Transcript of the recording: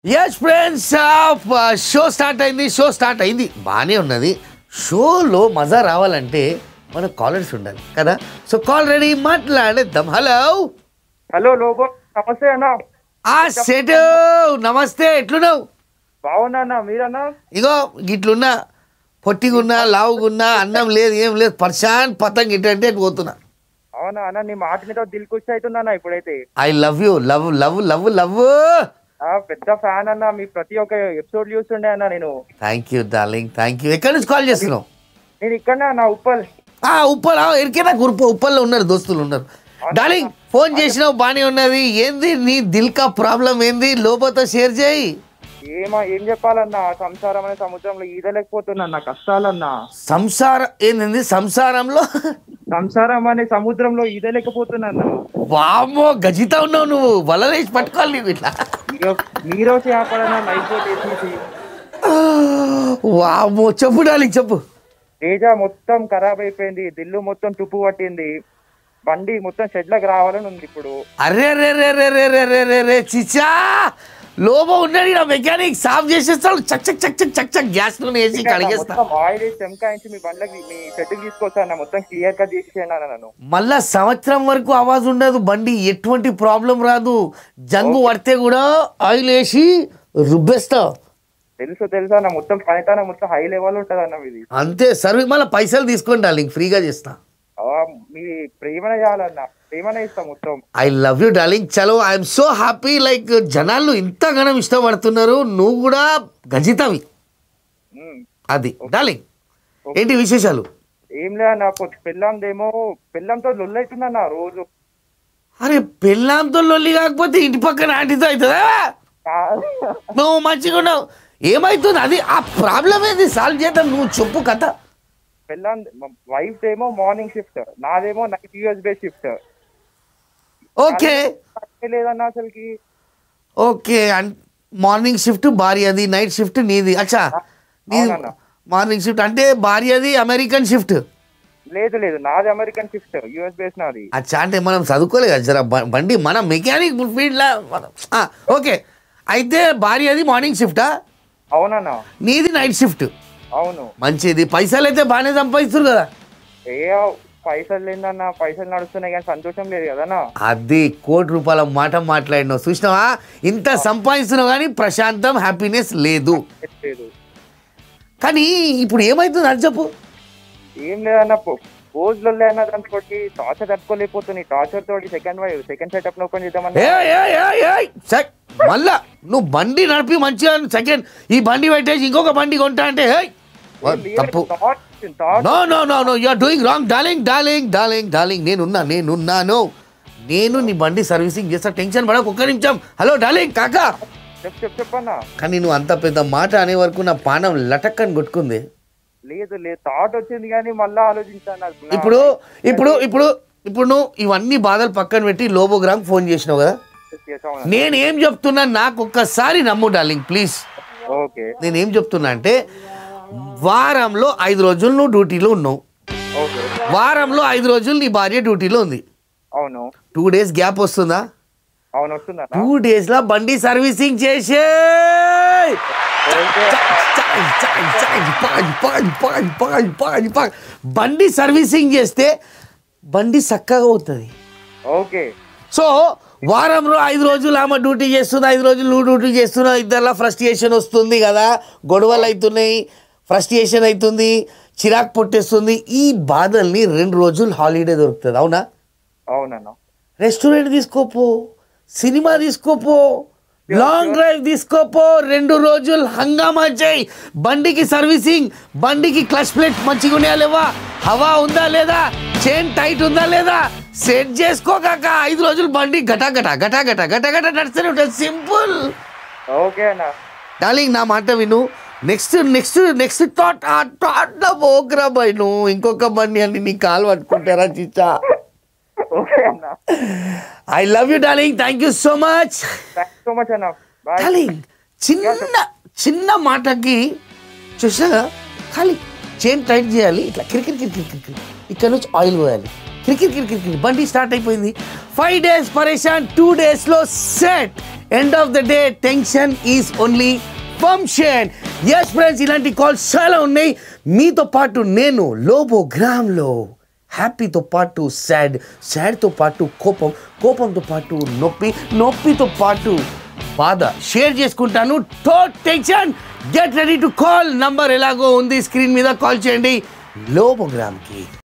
Yes friends show start అయింది show start అయింది బాగానే ఉన్నది షోలో మజా రావాలంటే మన కాలర్స్ ఉండాలి కదా సో కాల్ రెడీ మాట్లాడేద్దాం హలో హలో లోబో నమస్తే అన్న ఆ సెట్ నమస్తే ఎట్లున్నావు బాగున్నా అన్న మీరన్నా ఇగో గిట్లున్నా పొట్టిగున్నా లావుగున్నా అన్నం లేదు ఏం లేదు పర్షాన్ పతంగ్ ఇటంటే ఇటు పోతున్నా అవునా అన్న నీ మాట మీద దిల్ ఖుషి అవుతుందన్న ఇప్పుడైతే I love you love love love love ఆ పెద్ద ఫ్యాన్ అన్న మీ ప్రతి ఒక్క ఎపిసోడ్ చూస్తుండే అన్న నేను thank you darling thank you ఎక్కడి నుంచి కాల్ చేస్తున్నావు నేను ఇక్కడనే అన్న ఉప్పల్ ఆ ఉప్పల్ ఎరికేనా గురుపు ఉప్పల్లో ఉన్నారు దోస్తులు ఉన్నారు డార్లింగ్ ఫోన్ చేసినావు బానే ఉన్నది ఏంది నీ దిల్ కా ప్రాబ్లం ఏంది లోపతో షేర్ చేయి ఏమా ఏం చెప్పాలన్నా సంసారం అనే సముద్రంలో ఈదలేకపోతున్నా నా కష్టాలన్నా సంసార ఏంది సంసారంలో సంసారం అనే సముద్రంలో ఈదలేకపోతున్నా అన్న వామో గజిత ఉన్నావు నువ్వు వలలేసి పట్టుకోవాలి నువ్వు ఇట్లా మీరు- మీరు వచ్చి ఆపడన్నా నైట్ బోట్ వేసేసి వామో చెప్పు డార్లింగ్ చెప్పు తేజ మొత్తం ఖరాబ్ అయిపోయింది దిల్లు మొత్తం తుప్పు పట్టింది బండి మొత్తం షెడ్లకు రావాలని ఉంది ఇప్పుడు అరే రే రే రే రే రే రే రే రే చిచ్చా లోప ఉన్నాడు నా మెకానిక్ సాఫ్ చేసేస్తాడు చక్ చక్ చక్ చక్ చక్ చక్ గ్యాస్ నూనె వేసి కడిగేస్తా మొత్తం ఆయిల్ వేసి చెమకాయించి మీ బండ్లకి మీ షెడ్కి తీసుకొస్తాను మొత్తం క్లియర్ గా తీసేయండి అన్న నన్ను మళ్ళా సంవత్సరం వరకు ఆవాజ్ ఉండదు బండి ఎటువంటి ప్రాబ్లం రాదు జంగు పడితే కూడా ఆయిల్ వేసి రుబ్బేస్తా తెలుసు తెలుసా అన్న మొత్తం పనితనం మొత్తం హై లెవెల్ ఉంటుంది అన్న ఇది అంతే సర్వీ మళ్ళీ పైసలు తీసుకోండి డార్లింగ్ ఫ్రీగా చేస్తా ఆ, మీ ప్రేమనే చేయాలన్న ప్రేమనే ఇస్తాం మొత్తం ఐ లవ్ యూ డార్లింగ్ చలో ఐఎమ్ సో హ్యాపీ లైక్ జనాలు ఇంతగానం ఇష్టపడుతున్నారు నువ్వు కూడా గజితవి ఉమ్. అది డార్లింగ్ ఏంటి విశేషాలు ఏం లేదన్న పెళ్ళందేమో పెళ్ళంతో లొల్లైతుందన్న రోజు అరే పెళ్ళాంతో లొల్లి కాకపోతే ఇంటి పక్కన ఆంటీతో అవుతుందా నువ్వు మంచిగా ఉన్నావు ఏమైతుంది అది ఆ ప్రాబ్లం ఏంది సాల్వ్ చేద్దాం నువ్వు చెప్పు కథ పెళ్ళం వైఫ్ ఏమో మార్నింగ్ షిఫ్ట్ నాదేమో నైట్ యూఎస్బే షిఫ్ట్ ఓకే లేదన్న అసలుకి ఓకే మార్నింగ్ షిఫ్ట్ భార్యది నైట్ షిఫ్ట్ నీది అచ్చా నీది అవునన్నా. మార్నింగ్ షిఫ్ట్ అంటే భార్యది అమెరికన్ షిఫ్ట్ లేదు లేదు నాది అమెరికన్ షిఫ్ట్ యూఎస్ బేస్ నాది అచ్చా అంటే మనం చదువుకోలేదు కదా జర బ- బండి మన మెకానిక్ ఫీల్డ్లా ఓకే అయితే భార్యది మార్నింగ్ షిఫ్టా అవునన్నా నీది నైట్ షిఫ్ట్ అవును మంచిది పైసలు అయితే బాగానే సంపాదిస్తారు కదా ఏ పైసలు లేదన్న పైసలు నడుస్తున్నాయి కానీ సంతోషం లేదు కదన్నా అది కోటి రూపాయల మాట మాట్లాడినావు చూసినావా ఇంత సంపాదిస్తున్నావు కానీ ప్రశాంతం హ్యాపీనెస్ లేదు లేదు కానీ ఇప్పుడు ఏమవుతుంది అది చెప్పు ఏం లేదన్న పోజ్లో అన్న దాంతో టార్చర్ తట్టుకోలేకపోతుంది టార్చర్ తోటి second wife second setup open చేద్దామన్నా ఏ ఏ ఏ ఏ సెక్ మళ్ళా నువ్వు బండి నడిపి మంచిగా సెకండ్ ఈ బండి పెట్టేసి ఇంకొక బండి కొంటా అంటే ఏయ్, తప్పు thought thought no no no no you are doing wrong darling darling darling darling నేనున్నా నేనున్నాను నేను నీ బండి సర్వీసింగ్ చేస్తా టెన్షన్ పడకు ఒక్క నిమిషం హలో డార్లింగ్ కాకా చెప్ చెప్ చెప్పన్నా కానీ నువ్వు అంత పెద్ద మాట అనే వరకు నా పానం లటక్కని కొట్టుకుంది లేదు లేదు థాట్ వచ్చింది కానీ మళ్ళీ ఆలోచించాను నాకు. ఇప్పుడు ఇప్పుడు ఇప్పుడు ఇప్పుడు నువ్వు ఇవన్నీ బాధలు పక్కన పెట్టి లోబోగ్రామ్ ఫోన్ చేసినావు కదా చేసామన్నా. నేను ఏం చెప్తున్నా నాకు ఒక్కసారి నమ్ము డార్లింగ్ ప్లీజ్ ఓకే నేను ఏం చెప్తున్నా అంటే వారంలో ఐదు రోజులు నువ్వు డ్యూటీలో ఉన్నావు ఓకే వారంలో ఐదు రోజులు నీ భార్య డ్యూటీలో ఉంది అవును టూ డేస్ గ్యాప్ వస్తుందా అవును వస్తుందన్న టూ డేస్ లో బండి సర్వీసింగ్ చేసే బండి సర్వీసింగ్ చేస్తే బండి చక్కగా అవుతుంది ఓకే సో వారంలో ఐదు రోజులు ఆమె డ్యూటీ చేస్తుంది ఐదు రోజులు నువ్వు డ్యూటీ చేస్తున్నావు ఇద్దరిలో ఫ్రస్ట్రేషన్ వస్తుంది కదా గొడవలు అవుతున్నాయి ఫ్రస్ట్రేషన్ అవుతుంది చిరాకు పుట్టేస్తుంది ఈ బాధల్ని రెండు రోజులు హాలిడే దొరుకుతుంది అవునా అవునన్న రెస్టారెంట్ తీసుకోపో సినిమా తీసుకోపో లాంగ్ డ్రైవ్ తీసుకోపో రెండు రోజులు హంగామా చేయి బండికి సర్వీసింగ్ బండికి క్లచ్ ప్లేట్ మంచిగా ఉన్నాయా లేవా హవా ఉందా లేదా చైన్ టైట్ ఉందా లేదా సెట్ చేసుకోకాక ఐదు రోజులు బండి గటా గటా గటా గటా గటా గటా నడుస్తూనే ఉంటుంది సింపుల్ ఓకే అన్న డార్లింగ్ నా మాట విను నెక్స్ట్ నెక్స్ట్ నెక్స్ట్ థాట్ ఆ థాట్లో పోకురా బాయ్ నువ్వు ఇంకొక బండి అని నీ కాలు పట్టుకుంటారా చిచ్చా ఓకే అన్న I love you darling thank you so much thank so much అన్న బాయ్ డార్లింగ్ చిన్న చిన్న మాటకి చూసా ఖాళీ చైన్ టైట్ చేయాలి ఇట్లా కిరికిరి కిరికిరి కిరికిరి ఇక్కడ నుంచి ఆయిల్ పోయాలి కిరికిరి కిరికిరి కిరికిరి బండి స్టార్ట్ అయిపోయింది ఫైవ్ డేస్ పరేషాన్ టూ డేస్లో set end of the day tension is only function yes friends ఇలాంటి కాల్స్ చాలా ఉన్నాయి మీతో పాటు నేను లోబో గ్రామ్లో హ్యాపీతో పాటు సాడ్ సాడ్తో పాటు కోపం కోపంతో పాటు నొప్పి నొప్పితో పాటు బాధ షేర్ చేసుకుంటాను టో tension get ready to call number ఎలాగో ఉంది స్క్రీన్ మీద కాల్ చేయండి లోబోగ్రామ్కి